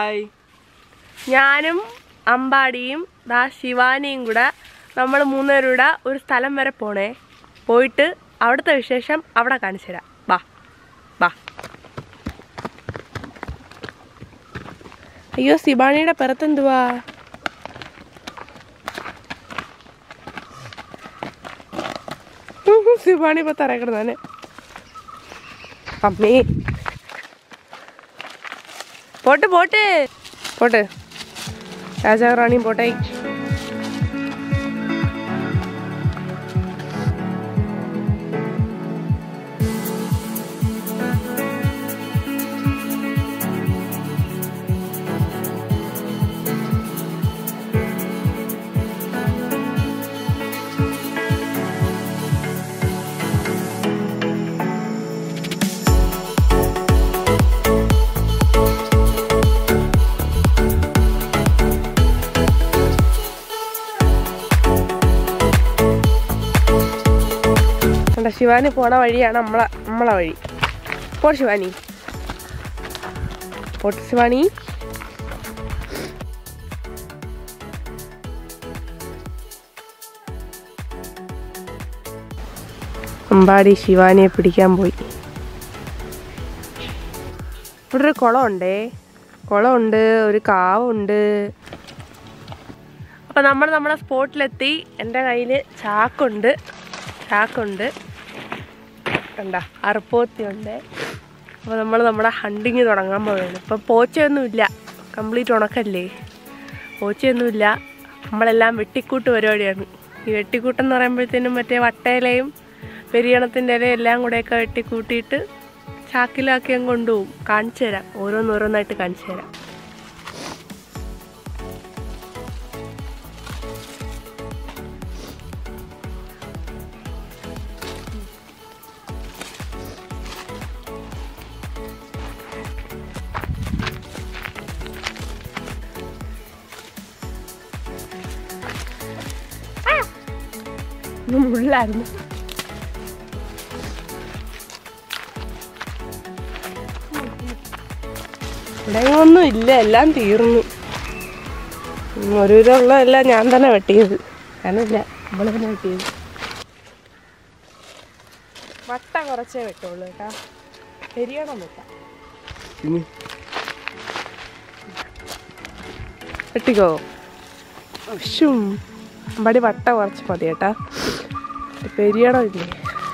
Hi ഞാനും അമ്പാടിയും ദാ ശിവാനിയും കൂടെ നമ്മൾ മൂന്നുപേരും കൂടെ ഒരു സ്ഥലം വരെ പോണേ പോയിട്ട് അവിടുത്തെ വിശേഷം അവിടെ കാണിച്ചു തരാം വാ വാ അയ്യോ ശിവാനിയുടെ പിറത്തെന്തുവാ ശിവാണി ഇപ്പൊ തറക്കിടുന്നാനെ അമ്മേ പോട്ട് പോട്ട് പോട്ട് രാജാവ് റാണിയും പോട്ടെ കണ്ട ശിവാനി പോണ വഴിയാണ് നമ്മളെ നമ്മളെ വഴി പോ ശിവാനി പോട്ട് ശിവാനി അമ്പാടി ശിവാനിയെ പിടിക്കാൻ പോയി ഇവിടെ ഒരു കുളമുണ്ടേ കുളമുണ്ട് ഒരു കാവുണ്ട് അപ്പോൾ നമ്മൾ നമ്മുടെ സ്പോട്ടിലെത്തി എൻ്റെ കയ്യിൽ ചാക്കുണ്ട് ചാക്കുണ്ട് കണ്ട അറുപ്പോത്തിയുണ്ട് അപ്പോൾ നമ്മൾ നമ്മുടെ ഹണ്ടിങ് തുടങ്ങാൻ പോവുകയാണ് ഇപ്പം പോച്ചയൊന്നുമില്ല കംപ്ലീറ്റ് ഉണക്കല്ലേ പോച്ചയൊന്നുമില്ല നമ്മളെല്ലാം വെട്ടിക്കൂട്ട് പരിപാടിയാണ് ഈ വെട്ടിക്കൂട്ടെന്ന് പറയുമ്പോഴത്തേനും മറ്റേ വട്ടയിലയും പെരിയണത്തിൻ്റെ ഇലയും എല്ലാം കൂടെയൊക്കെ വെട്ടിക്കൂട്ടിയിട്ട് ചാക്കിലാക്കി അങ്ങ് കൊണ്ടുപോകും കാണിച്ചു തരാം ഓരോന്നോരോന്നായിട്ട് കാണിച്ചു തരാം ഇത് മുള്ളായിരുന്നു ഇവിടെ ഒന്നും ഇല്ല എല്ലാം തീർന്നു ഉം, ഒരു വിധമുള്ള എല്ലാം ഞാൻ തന്നെ വെട്ടിയത് ഞാനില്ല നമ്മൾ തന്നെ വെട്ടിയത് വട്ട കുറച്ചേ വെട്ടുള്ളൂ കേട്ടാ പെരിയണം വെട്ടാം വെട്ടിക്കോ ഉഷും അമ്പടി വട്ട കുറച്ച് മതി കേട്ടാ പെരിയണം ഇല്ലേ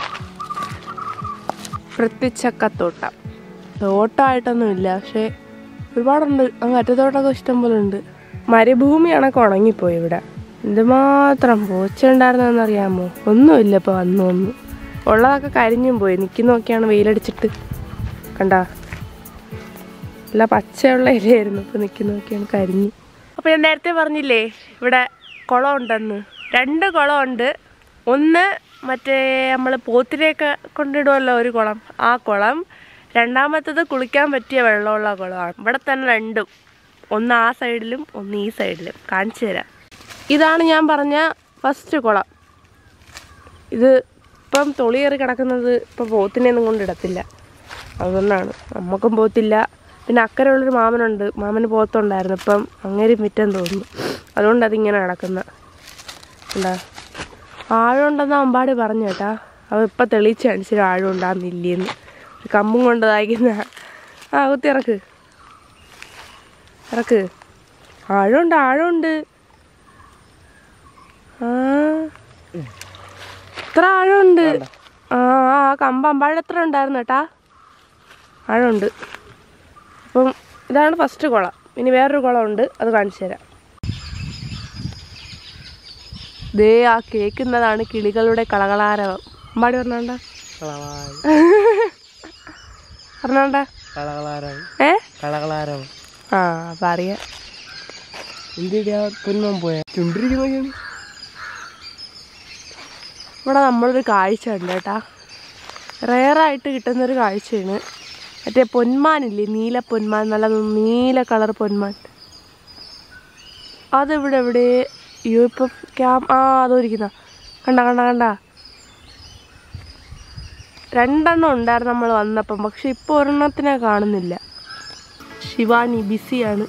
വൃത്തിച്ചക്കത്തോട്ടം തോട്ടമായിട്ടൊന്നും ഇല്ല പക്ഷേ ഒരുപാടുണ്ട് അങ്ങ് അറ്റത്തോട്ടമൊക്കെ ഇഷ്ടം പോലെ ഉണ്ട് മരുഭൂമിയാണൊക്കെ ഉണങ്ങിപ്പോയി ഇവിടെ എന്തുമാത്രം പൂച്ച ഉണ്ടായിരുന്നതെന്നറിയാമോ ഒന്നുമില്ല ഇപ്പോൾ വന്നു ഒന്നും ഉള്ളതൊക്കെ കരിഞ്ഞും പോയി നിൽക്കുന്നൊക്കെയാണ് വെയിലടിച്ചിട്ട് കണ്ടാ നല്ല പച്ചയുള്ള ഇലയായിരുന്നു ഇപ്പോൾ നിൽക്കുന്നതൊക്കെയാണ് കരിഞ്ഞ് അപ്പോൾ ഞാൻ നേരത്തെ പറഞ്ഞില്ലേ ഇവിടെ കുളം ഉണ്ടെന്ന് രണ്ട് കുളമുണ്ട് ഒന്ന് മറ്റേ നമ്മൾ പോത്തിനെയൊക്കെ കൊണ്ടിടുമല്ലോ ഒരു കുളം ആ കുളം രണ്ടാമത്തത് കുളിക്കാൻ പറ്റിയ വെള്ളമുള്ള കുളമാണ് ഇവിടെ തന്നെ രണ്ടും ഒന്ന് ആ സൈഡിലും ഒന്ന് ഈ സൈഡിലും കാണിച്ചു തരാം ഇതാണ് ഞാൻ പറഞ്ഞ ഫസ്റ്റ് കുളം ഇത് ഇപ്പം തൊളിയേറി കിടക്കുന്നത് ഇപ്പം പോത്തിനെയൊന്നും കൊണ്ടിടത്തില്ല അതുകൊണ്ടാണ് നമുക്കും പോത്തില്ല പിന്നെ അക്കരെ ഉള്ളൊരു മാമനുണ്ട് മാമന് പോത്തുണ്ടായിരുന്നു ഇപ്പം അങ്ങേരി മിറ്റം തോന്നുന്നു അതുകൊണ്ട് അതിങ്ങനെ കിടക്കുന്ന എന്താ ആഴമുണ്ടെന്ന് അമ്പാടി പറഞ്ഞു കേട്ടാ അത് ഇപ്പം തെളിയിച്ച് കാണിച്ചൊരു ആഴം ഉണ്ടാകുന്നില്ലേന്ന് ഒരു കമ്പും കൊണ്ട് തായ്ക്കുന്ന ആ കുത്തി ഇറക്ക് ഇറക്ക് ആഴമുണ്ട് ആഴമുണ്ട് ആ ഇത്ര ആഴമുണ്ട് ആ ആ കമ്പ് അമ്പാടി എത്ര ഉണ്ടായിരുന്നു കേട്ടാ ആഴമുണ്ട് അപ്പം ഇതാണ് ഫസ്റ്റ് കുളം ഇനി വേറൊരു കുളമുണ്ട് അത് കാണിച്ചു തരാം ദേ ആ കേൾക്കുന്നതാണ് കിളികളുടെ കളകളാരവം അമ്പാടി പറഞ്ഞോണ്ട പറഞ്ഞോണ്ട കളകളാരം ഏ കളകളാരം ആ അപ്പം അറിയാം എന്തിടാ പൊന്മൻ പോയ ചുണ്ടിരിക്കുന്ന ഇവിടെ നമ്മളൊരു കാഴ്ച ഉണ്ട് കേട്ടാ റെയറായിട്ട് കിട്ടുന്നൊരു കാഴ്ചയാണ് മറ്റേ പൊന്മാനില്ലേ നീല പൊന്മാൻ നല്ല നീല കളർ പൊന്മാൻ അതിവിടെ എവിടെ അയ്യോ ഇപ്പം ക്യാം ആ അതോരിക്കുന്ന കണ്ട കണ്ട കണ്ട രണ്ടെണ്ണം ഉണ്ടായിരുന്നു നമ്മൾ വന്നപ്പം പക്ഷെ ഇപ്പോൾ ഒരെണ്ണത്തിനെ കാണുന്നില്ല ശിവാനി ബിസിയാണ്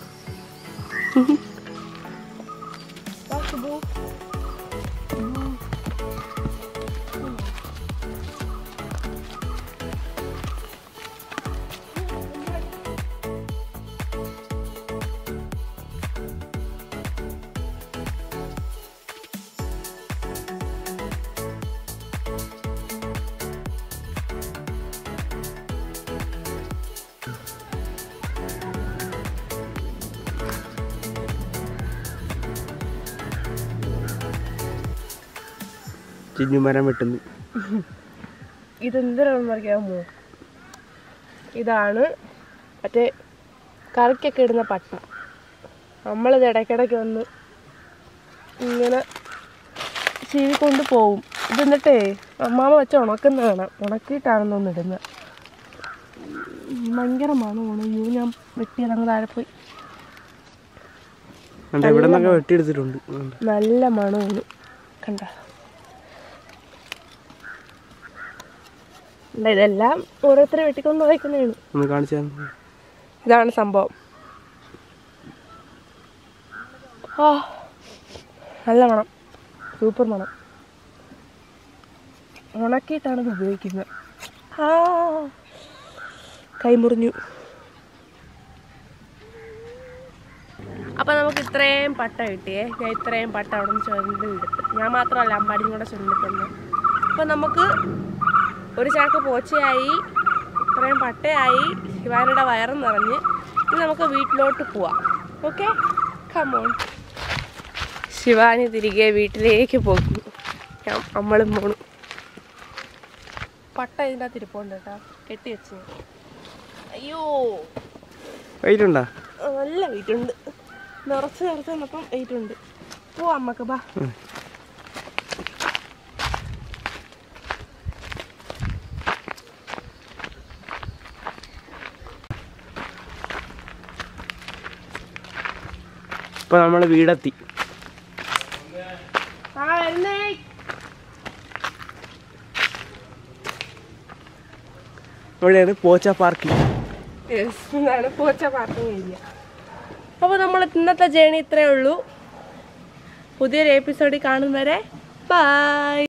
ചിഞ്ഞുമരം വെട്ടുന്നു ഇതെന്തിനാണെന്ന് അറിയാമോ ഇതാണ് മറ്റേ കറിക്കൊക്കെ ഇടുന്ന പട്ട നമ്മളിത് ഇടയ്ക്കിടയ്ക്ക് വന്ന് ഇങ്ങനെ ചീവിക്കൊണ്ട് പോവും ഇത് എന്നിട്ടേ അമ്മാമ വെച്ച് ഉണക്കുന്നതാണ് ഉണക്കിയിട്ടാണെന്ന് ഒന്ന് ഇടുന്നത് ഭയങ്കര മണമാണ് അയ്യോ ഞാൻ വെട്ടിയത് അങ്ങ് താഴെ പോയി കണ്ട ഇവിടെ നിന്നൊക്കെ വെട്ടിയെടുത്തിട്ടുണ്ട് കണ്ടോ? നല്ല മണമാണ് കണ്ട ഇതെല്ലാം ഓരോരുത്തരെ വെട്ടിക്കൊണ്ട് പോയിക്കുന്നതാണ് ഒന്ന് കാണിച്ചാൽ ഇതാണ് സംഭവം ആ നല്ല മണം സൂപ്പർ മണം ഉണക്കിയിട്ടാണ് ഇത് ഉപയോഗിക്കുന്നത് ആ കൈമുറിഞ്ഞു അപ്പം നമുക്ക് ഇത്രയും പട്ട കിട്ടിയേ ഞാൻ ഇത്രയും പട്ട അവിടെ നിന്ന് ചുരണ്ടി എടുത്ത് ഞാൻ മാത്രമല്ല അമ്പാടിയും കൂടെ ചുരണ്ടിട്ടുണ്ട് അപ്പം നമുക്ക് ഒരു ചാക്ക് പോച്ചയായി ഇത്രയും പട്ടയായി ശിവാനിയുടെ വയറും നിറഞ്ഞ് ഇനി നമുക്ക് വീട്ടിലോട്ട് പോവാം ഓക്കെ കമോൺ ശിവാനി തിരികെ വീട്ടിലേക്ക് പോകുന്നു ഞാൻ നമ്മളും പോണു പട്ട ഇതിൻ്റെ അകത്ത് ഇരിപ്പുണ്ട് കേട്ടോ കെട്ടി വെച്ച് ഞാൻ. അയ്യോ വെയിറ്റ് ഉണ്ടാ നല്ല വെയിറ്റ് ഉണ്ട് നിറച്ച് നിറച്ച് വന്നപ്പം വെയിറ്റ് ഉണ്ട് പോവാം അമ്മക്ക് ബാ ഇപ്പൊ നമ്മള് വീടെത്തി ആ വരുന്നേ ഇവിടെയാണ് പോച്ച പാർക്കിംഗ് യെസ് ഇതാണ് പോച്ച പാർക്കിംഗ് ഏരിയ അപ്പോൾ നമ്മൾ ഇന്നത്തെ ജേണി ഇത്രയേ ഉള്ളൂ പുതിയൊരു എപ്പിസോഡിൽ കാണും വരെ ബൈ